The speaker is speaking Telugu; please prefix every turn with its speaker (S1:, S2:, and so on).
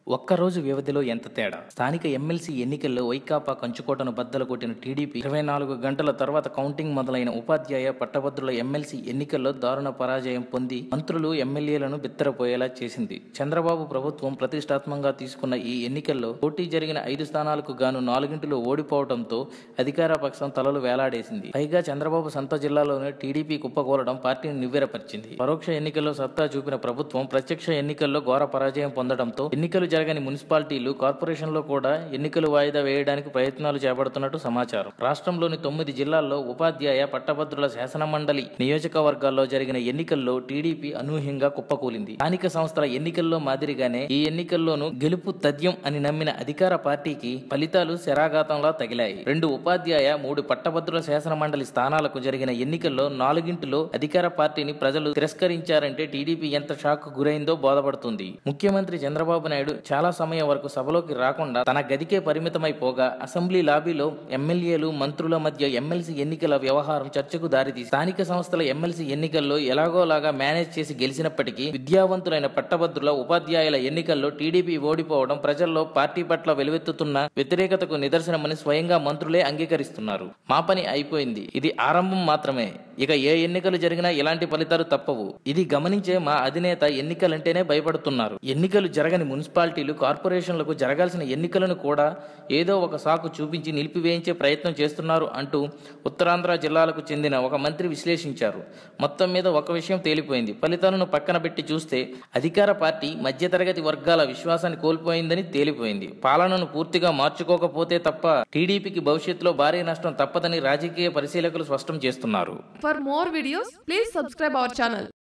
S1: ఒక్కరోజు వ్యవధిలో ఎంత తేడా స్థానిక ఎమ్మెల్సీ ఎన్నికల్లో వైకాపా కంచుకోటను బద్దలు కొట్టిన టీడీపీ ఇరవై నాలుగు గంటల తర్వాత కౌంటింగ్ మొదలైన ఉపాధ్యాయ పట్టభద్రుల ఎమ్మెల్సీ ఎన్నికల్లో దారుణ పరాజయం పొంది మంత్రులు ఎమ్మెల్యేలను బిత్తరపోయేలా చేసింది చంద్రబాబు ప్రభుత్వం ప్రతిష్టాత్మకంగా తీసుకున్న ఈ ఎన్నికల్లో పోటీ జరిగిన ఐదు స్థానాలకు గాను నాలుగింటిలో ఓడిపోవడంతో అధికార పక్షం తలలు వేలాడేసింది పైగా చంద్రబాబు సొంత జిల్లాలోనే టీడీపీ కుప్పకూలడం పార్టీని నివ్వెరపరిచింది పరోక్ష ఎన్నికల్లో సత్తా చూపిన ప్రభుత్వం ప్రత్యక్ష ఎన్నికల్లో ఘోర పరాజయం పొందడంతో ఎన్నికలు జరగని మున్సిపాలిటీలు కార్పొరేషన్లో కూడా ఎన్నికలు వాయిదా వేయడానికి ప్రయత్నాలు చేపడుతున్నట్టు సమాచారం రాష్ట్రంలోని తొమ్మిది జిల్లాల్లో ఉపాధ్యాయ పట్టభద్రుల శాసనమండలి నియోజకవర్గాల్లో జరిగిన ఎన్నికల్లో టీడీపీ అనూహ్యంగా కుప్పకూలింది స్థానిక సంస్థల ఎన్నికల్లో మాదిరిగానే ఈ ఎన్నికల్లోనూ గెలుపు తథ్యం అని నమ్మిన అధికార పార్టీకి ఫలితాలు శరాఘాతంలా తగిలాయి రెండు ఉపాధ్యాయ మూడు పట్టభద్రుల శాసనమండలి స్థానాలకు జరిగిన ఎన్నికల్లో నాలుగింటిలో అధికార పార్టీని ప్రజలు తిరస్కరించారంటే టీడీపీ ఎంత షాక్ గురైందో బోధపడుతుంది ముఖ్యమంత్రి చంద్రబాబు నాయుడు చాలా సమయం వరకు సభలోకి రాకుండా తన గదికే పరిమితమైపోగా అసెంబ్లీ లాబీలో ఎమ్మెల్యేలు మంత్రుల మధ్య ఎమ్మెల్సీ ఎన్నికల వ్యవహారం చర్చకు దారితీసి స్థానిక సంస్థల ఎమ్మెల్సీ ఎన్నికల్లో ఎలాగోలాగా మేనేజ్ చేసి గెలిచినప్పటికీ విద్యావంతులైన పట్టభద్రుల ఉపాధ్యాయుల ఎన్నికల్లో టీడీపీ ఓడిపోవడం ప్రజల్లో పార్టీ పట్ల వెలువెత్తుతున్న వ్యతిరేకతకు నిదర్శనమని స్వయంగా మంత్రులే అంగీకరిస్తున్నారు మా పని అయిపోయింది ఇది ఆరంభం మాత్రమే ఇక ఏ ఎన్నికలు జరిగినా ఇలాంటి ఫలితాలు తప్పవు ఇది గమనించే మా అధినేత ఎన్నికలంటేనే భయపడుతున్నారు ఎన్నికలు జరగని మున్సిపాలిటీలు కార్పొరేషన్లకు జరగాల్సిన ఎన్నికలను కూడా ఏదో ఒక సాకు చూపించి నిలిపివేయించే ప్రయత్నం చేస్తున్నారు అంటూ ఉత్తరాంధ్ర జిల్లాలకు చెందిన ఒక మంత్రి విశ్లేషించారు మొత్తం మీద ఒక విషయం తేలిపోయింది ఫలితాలను పక్కన పెట్టి చూస్తే అధికార పార్టీ మధ్యతరగతి వర్గాల విశ్వాసాన్ని కోల్పోయిందని తేలిపోయింది పాలనను పూర్తిగా మార్చుకోకపోతే తప్ప టీడీపీకి భవిష్యత్తులో భారీ నష్టం తప్పదని రాజకీయ పరిశీలకులు స్పష్టం చేస్తున్నారు
S2: For more videos, please subscribe our channel.